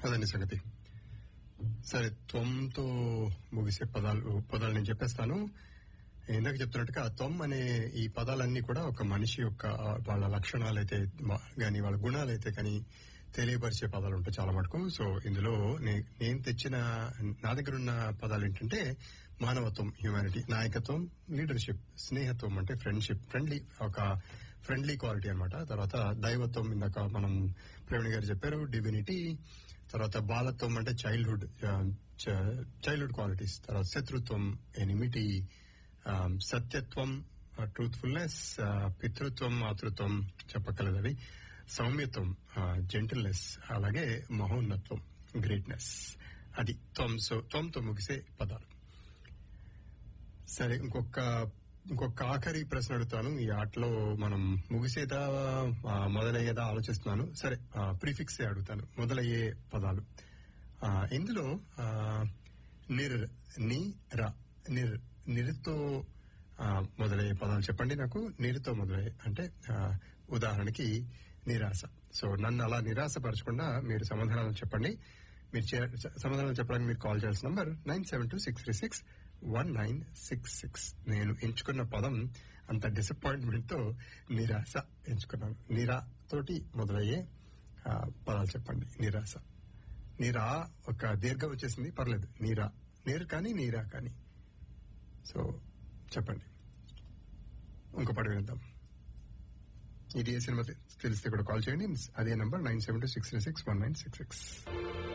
అదండి సంగతి సరే త్వంతో ముగిసే పదాలు పదాలు నేను చెప్పేస్తాను ఇందాక చెప్తున్నట్టుగా త్వం అనే ఈ పదాలన్నీ కూడా ఒక మనిషి యొక్క వాళ్ళ లక్షణాలైతే గాని వాళ్ళ గుణాలైతే కానీ తెలియపరిచే పదాలు ఉంటాయి చాలా మటుకు సో ఇందులో నే- నేను తెచ్చిన నా దగ్గర ఉన్న పదాలు ఏంటంటే మానవత్వం హ్యూమానిటీ నాయకత్వం లీడర్షిప్ స్నేహత్వం అంటే ఫ్రెండ్షిప్ ఫ్రెండ్లీ ఒక ఫ్రెండ్లీ క్వాలిటీ అన్నమాట తర్వాత దైవత్వం ఇందాక మనం ప్రవీణ్ గారు చెప్పారు డివినిటీ తర్వాత బాలత్వం అంటే చైల్డ్హుడ్ చైల్డ్హుడ్ క్వాలిటీస్ తర్వాత శత్రుత్వం ఎనిమిటీ సత్యత్వం ట్రూత్ఫుల్నెస్ పితృత్వం మాతృత్వం చెప్పగలదు అవి సౌమ్యత్వం జెంటిల్నెస్ అలాగే మహోన్నత్వం గ్రేట్నెస్ అది త్వం సో త్వంతో ముగిసే పదాలు సరే ఇంకొక ఇంకొక ఆఖరి ప్రశ్న అడుగుతాను ఈ ఆటలో మనం ముగిసేదా ఆ, మొదలయ్యేదా ఆలోచిస్తున్నాను సరే ప్రిఫిక్స్ అడుగుతాను మొదలయ్యే పదాలు ఆ, ఇందులో ఆ, నిర్ ని ర నిర్ నిరుతో ఆ, మొదలయ్యే పదాలు చెప్పండి నాకు నిరుతో మొదలయ్యే అంటే ఆ, ఉదాహరణకి నిరాశ సో నన్ను అలా నిరాశపరచకుండా మీరు సమాధానాలు చెప్పండి మీరు చే- సమాధానాలు చెప్పడానికి మీరు కాల్ చేయాల్సిన number nine seven two six three six one nine six six నేను ఎంచుకున్న పదం అంత డిసప్పాయింట్మెంట్ తో నిరాశ ఎంచుకున్నాను నిరా తోటి మొదలయ్యే ఆ, పదాలు చెప్పండి నిరాశ నీరా ఒక దీర్ఘం వచ్చేసింది పర్లేదు నీరా నీరు కానీ నీరా కానీ సో చెప్పండి ఇంకో పాట వినిద్దాం ఇది ఏ సినిమా తెలిస్తే కూడా కాల్ చేయండి అదే number nine seven two six six one nine six six